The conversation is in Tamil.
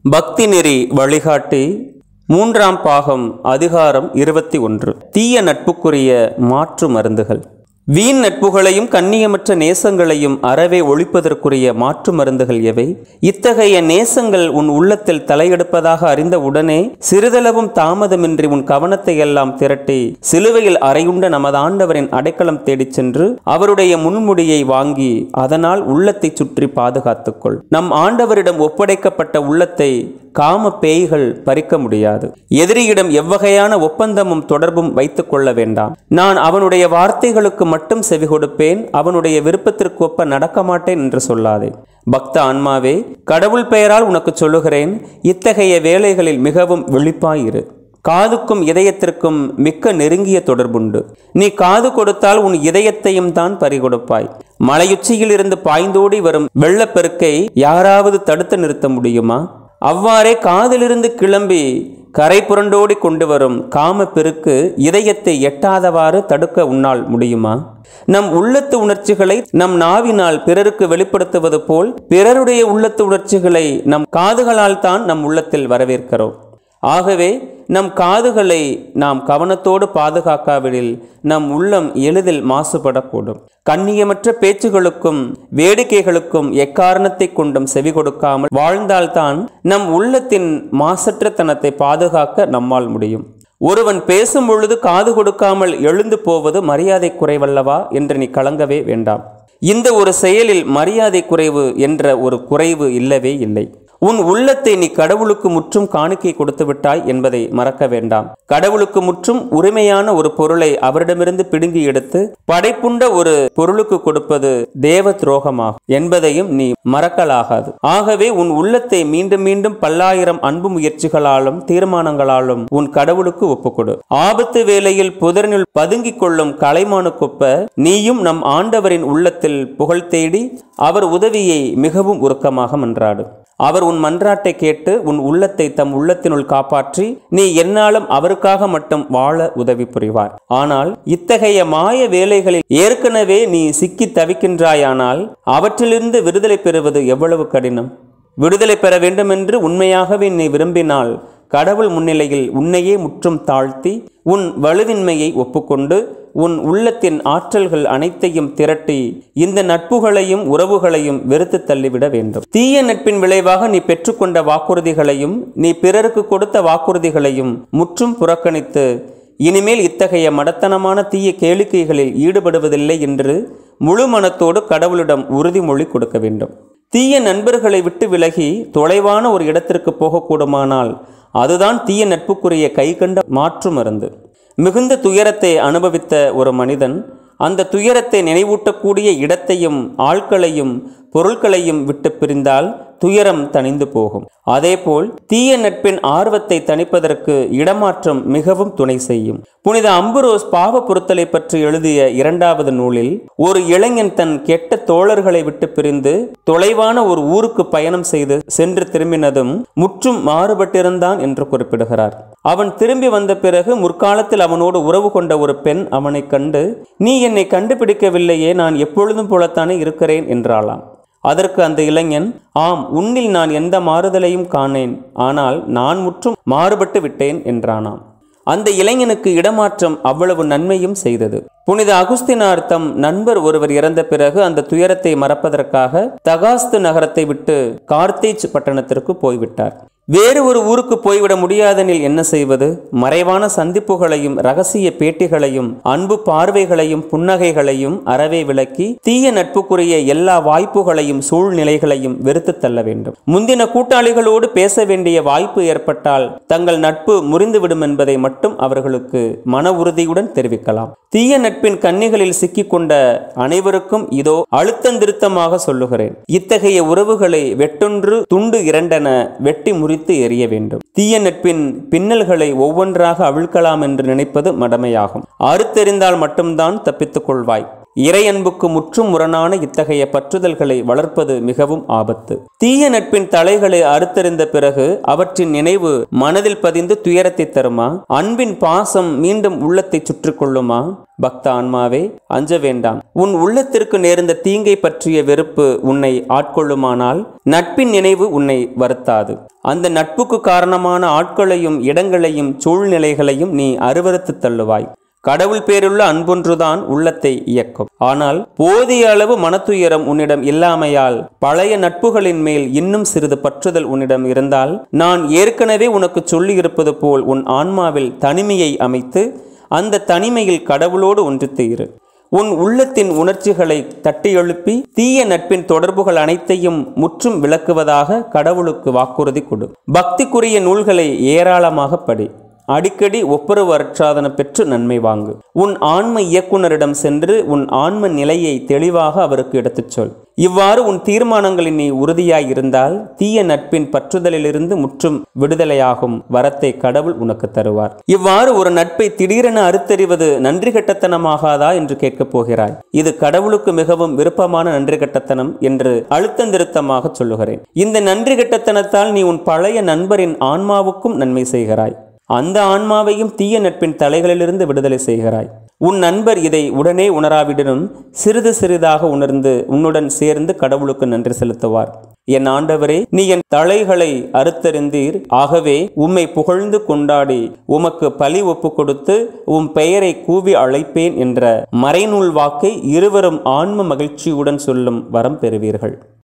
பக்தி நெறி வழிகாட்டி மூன்றாம் பாகம் அதிகாரம் இருபத்தி ஒன்று தீய நட்புக்குரிய மாற்று மருந்துகள் வீண் நட்புகளையும் கண்ணியமற்ற நேசங்களையும் அறவே ஒழிப்பதற்குரிய மாற்று மருந்துகள் எவை இத்தகைய நேசங்கள் உன் உள்ளத்தில் தலையெடுப்பதாக அறிந்த உடனே சிறிதளவும் தாமதமின்றி உன் கவனத்தை எல்லாம் திரட்டி சிலுவையில் அறையுண்ட நமது ஆண்டவரின் அடைக்கலம் தேடிச் சென்று அவருடைய முன்முடியை வாங்கி அதனால் உள்ளத்தை சுற்றி பாதுகாத்துக்கொள் நம் ஆண்டவரிடம் ஒப்படைக்கப்பட்ட உள்ளத்தை காம பேய்கள் பறிக்க முடியாது எதிரியிடம் எவ்வகையான ஒப்பந்தமும் தொடர்பும் வைத்துக் கொள்ள வேண்டாம் நான் அவனுடைய வார்த்தைகளுக்கு மட்டும் செவி கொடுப்பேன் அவனுடைய விருப்பத்திற்கு ஒப்ப நடக்க மாட்டேன் என்று சொல்லாதே பக்த ஆன்மாவே கடவுள் பெயரால் உனக்கு சொல்லுகிறேன் இத்தகைய வேலைகளில் மிகவும் விழிப்பாயிரு காதுக்கும் இதயத்திற்கும் மிக்க நெருங்கிய தொடர்புண்டு நீ காது கொடுத்தால் உன் இதயத்தையும் தான் பறிகொடுப்பாய் மலையுச்சியில் இருந்து பாய்ந்தோடி வரும் வெள்ளப்பெருக்கை யாராவது தடுத்து நிறுத்த முடியுமா அவ்வாறே காதிலிருந்து கிளம்பி கரை புரண்டோடி கொண்டு வரும் காம பெருக்கு இதயத்தை எட்டாதவாறு தடுக்க உன்னால் முடியுமா நம் உள்ளத்து உணர்ச்சிகளை நம் நாவினால் பிறருக்கு வெளிப்படுத்துவது போல் பிறருடைய உள்ளத்து உணர்ச்சிகளை நம் காதுகளால் தான் நம் உள்ளத்தில் வரவேற்கிறோம் ஆகவே நம் காதுகளை நாம் கவனத்தோடு பாதுகாக்காவிடில் நம் உள்ளம் எளிதில் மாசுபடக்கூடும் கண்ணியமற்ற பேச்சுகளுக்கும் வேடிக்கைகளுக்கும் எக்காரணத்தை கொண்டும் செவி கொடுக்காமல் வாழ்ந்தால்தான் நம் உள்ளத்தின் மாசற்ற தனத்தை பாதுகாக்க நம்மால் முடியும் ஒருவன் பேசும் பொழுது காது கொடுக்காமல் எழுந்து போவது மரியாதை குறைவல்லவா என்று நீ கலங்கவே வேண்டாம் இந்த ஒரு செயலில் மரியாதை குறைவு என்ற ஒரு குறைவு இல்லவே இல்லை உன் உள்ளத்தை நீ கடவுளுக்கு முற்றும் காணிக்கை கொடுத்து விட்டாய் என்பதை மறக்க வேண்டாம் கடவுளுக்கு முற்றும் உரிமையான ஒரு பொருளை அவரிடமிருந்து பிடுங்கி எடுத்து படைப்புண்ட ஒரு பொருளுக்கு கொடுப்பது தேவ துரோகமாகும் என்பதையும் நீ மறக்கலாகாது ஆகவே உன் உள்ளத்தை மீண்டும் மீண்டும் பல்லாயிரம் அன்பு முயற்சிகளாலும் தீர்மானங்களாலும் உன் கடவுளுக்கு ஒப்புக்கொடு ஆபத்து வேளையில் புதரினுள் பதுங்கிக் கொள்ளும் கலைமானுக்கொப்ப நீயும் நம் ஆண்டவரின் உள்ளத்தில் புகழ் தேடி அவர் உதவியை மிகவும் உருக்கமாக மன்றாடு அவர் உன் மன்றாட்டை கேட்டு உன் உள்ளத்தை தம் உள்ளத்தினுள் காப்பாற்றி நீ என்னாலும் அவருக்காக மட்டும் வாழ உதவி புரிவார் ஆனால் இத்தகைய மாய வேலைகளில் ஏற்கனவே நீ சிக்கி தவிக்கின்றாயானால் அவற்றிலிருந்து விடுதலை பெறுவது எவ்வளவு கடினம் விடுதலை பெற வேண்டுமென்று உண்மையாகவே நீ விரும்பினால் கடவுள் முன்னிலையில் உன்னையே முற்றும் தாழ்த்தி உன் வலுவின்மையை ஒப்புக்கொண்டு உன் உள்ளத்தின் ஆற்றல்கள் அனைத்தையும் திரட்டி இந்த நட்புகளையும் உறவுகளையும் வெறுத்து தள்ளிவிட வேண்டும் தீய நட்பின் விளைவாக நீ பெற்றுக்கொண்ட வாக்குறுதிகளையும் நீ பிறருக்கு கொடுத்த வாக்குறுதிகளையும் முற்றும் புறக்கணித்து இனிமேல் இத்தகைய மடத்தனமான தீய கேளிக்கைகளில் ஈடுபடுவதில்லை என்று முழு மனத்தோடு கடவுளிடம் உறுதிமொழி கொடுக்க வேண்டும் தீய நண்பர்களை விட்டு விலகி தொலைவான ஒரு இடத்திற்கு போகக்கூடுமானால் அதுதான் தீய நட்புக்குரிய கைகண்ட மாற்று மருந்து மிகுந்த துயரத்தை அனுபவித்த ஒரு மனிதன் அந்த துயரத்தை நினைவூட்டக்கூடிய இடத்தையும் ஆட்களையும் பொருட்களையும் விட்டு பிரிந்தால் துயரம் தணிந்து போகும் அதேபோல் தீய நட்பின் ஆர்வத்தை தணிப்பதற்கு இடமாற்றம் மிகவும் துணை செய்யும் புனித அம்புரோஸ் பாவ பொருத்தலை பற்றி எழுதிய இரண்டாவது நூலில் ஒரு இளைஞன் தன் கெட்ட தோழர்களை விட்டு பிரிந்து தொலைவான ஒரு ஊருக்கு பயணம் செய்து சென்று திரும்பினதும் முற்றும் மாறுபட்டிருந்தான் என்று குறிப்பிடுகிறார் அவன் திரும்பி வந்த பிறகு முற்காலத்தில் அவனோடு உறவு கொண்ட ஒரு பெண் அவனை கண்டு நீ என்னை கண்டுபிடிக்கவில்லையே நான் எப்பொழுதும் போலத்தானே இருக்கிறேன் என்றாளாம் அதற்கு அந்த இளைஞன் ஆம் உன்னில் நான் எந்த மாறுதலையும் காணேன் ஆனால் நான் முற்றும் மாறுபட்டு விட்டேன் என்றானாம் அந்த இளைஞனுக்கு இடமாற்றம் அவ்வளவு நன்மையும் செய்தது புனித அகுஸ்தினார் தம் நண்பர் ஒருவர் இறந்த பிறகு அந்த துயரத்தை மறப்பதற்காக தகாஸ்து நகரத்தை விட்டு கார்த்தேஜ் பட்டணத்திற்கு போய்விட்டார் வேறு ஒரு ஊருக்கு போய்விட முடியாதெனில் என்ன செய்வது மறைவான சந்திப்புகளையும் ரகசிய பேட்டிகளையும் அன்பு பார்வைகளையும் புன்னகைகளையும் அறவே விளக்கி தீய நட்புக்குரிய எல்லா வாய்ப்புகளையும் சூழ்நிலைகளையும் வெறுத்து தள்ள வேண்டும் முந்தின கூட்டாளிகளோடு பேச வேண்டிய வாய்ப்பு ஏற்பட்டால் தங்கள் நட்பு முறிந்துவிடும் என்பதை மட்டும் அவர்களுக்கு மன உறுதியுடன் தெரிவிக்கலாம் தீய நட்பின் கன்னிகளில் சிக்கிக்கொண்ட அனைவருக்கும் இதோ அழுத்தந்திருத்தமாக சொல்லுகிறேன் இத்தகைய உறவுகளை வெட்டொன்று துண்டு இரண்டென வெட்டி முறி முறித்து எறிய வேண்டும் தீய நட்பின் பின்னல்களை ஒவ்வொன்றாக அவிழ்க்கலாம் என்று நினைப்பது மடமையாகும் அறுத்தெறிந்தால் மட்டும்தான் தப்பித்துக் கொள்வாய் இறை அன்புக்கு முற்றும் முரணான இத்தகைய பற்றுதல்களை வளர்ப்பது மிகவும் ஆபத்து தீய நட்பின் தலைகளை அறுத்தறிந்த பிறகு அவற்றின் நினைவு மனதில் பதிந்து துயரத்தை தருமா அன்பின் பாசம் மீண்டும் உள்ளத்தை சுற்றி கொள்ளுமா பக்த ஆன்மாவே அஞ்ச வேண்டாம் உன் உள்ளத்திற்கு நேர்ந்த தீங்கை பற்றிய வெறுப்பு உன்னை ஆட்கொள்ளுமானால் நட்பின் நினைவு உன்னை வருத்தாது அந்த நட்புக்கு காரணமான ஆட்களையும் இடங்களையும் சூழ்நிலைகளையும் நீ அருவறுத்து தள்ளுவாய் கடவுள் பேருள்ள அன்பொன்றுதான் உள்ளத்தை இயக்கும் ஆனால் போதிய அளவு மனத்துயரம் உன்னிடம் இல்லாமையால் பழைய நட்புகளின் மேல் இன்னும் சிறிது பற்றுதல் உன்னிடம் இருந்தால் நான் ஏற்கனவே உனக்கு சொல்லியிருப்பது போல் உன் ஆன்மாவில் தனிமையை அமைத்து அந்த தனிமையில் கடவுளோடு ஒன்றித்து இரு உன் உள்ளத்தின் உணர்ச்சிகளை தட்டி எழுப்பி தீய நட்பின் தொடர்புகள் அனைத்தையும் முற்றும் விளக்குவதாக கடவுளுக்கு வாக்குறுதி கொடு பக்திக்குரிய நூல்களை ஏராளமாக படி அடிக்கடி ஒப்புரவு அற்றாதன பெற்று நன்மை வாங்கு உன் ஆன்ம இயக்குனரிடம் சென்று உன் ஆன்ம நிலையை தெளிவாக அவருக்கு எடுத்துச் சொல் இவ்வாறு உன் தீர்மானங்களில் நீ உறுதியாய் இருந்தால் தீய நட்பின் பற்றுதலிலிருந்து முற்றும் விடுதலையாகும் வரத்தை கடவுள் உனக்கு தருவார் இவ்வாறு ஒரு நட்பை திடீரென அறுத்தறிவது நன்றி கட்டத்தனமாகாதா என்று கேட்கப் போகிறாய் இது கடவுளுக்கு மிகவும் விருப்பமான நன்றி கட்டத்தனம் என்று அழுத்தந்திருத்தமாக சொல்லுகிறேன் இந்த நன்றி கட்டத்தனத்தால் நீ உன் பழைய நண்பரின் ஆன்மாவுக்கும் நன்மை செய்கிறாய் அந்த ஆன்மாவையும் தீய நட்பின் தலைகளிலிருந்து விடுதலை செய்கிறாய் உன் நண்பர் இதை உடனே உணராவிடனும் சிறிது சிறிதாக உணர்ந்து உன்னுடன் சேர்ந்து கடவுளுக்கு நன்றி செலுத்துவார் என் ஆண்டவரே நீ என் தலைகளை அறுத்தறிந்தீர் ஆகவே உம்மை புகழ்ந்து கொண்டாடி உமக்கு பலி ஒப்பு கொடுத்து உம் பெயரை கூவி அழைப்பேன் என்ற மறைநூல் வாக்கை இருவரும் ஆன்ம மகிழ்ச்சியுடன் சொல்லும் வரம் பெறுவீர்கள்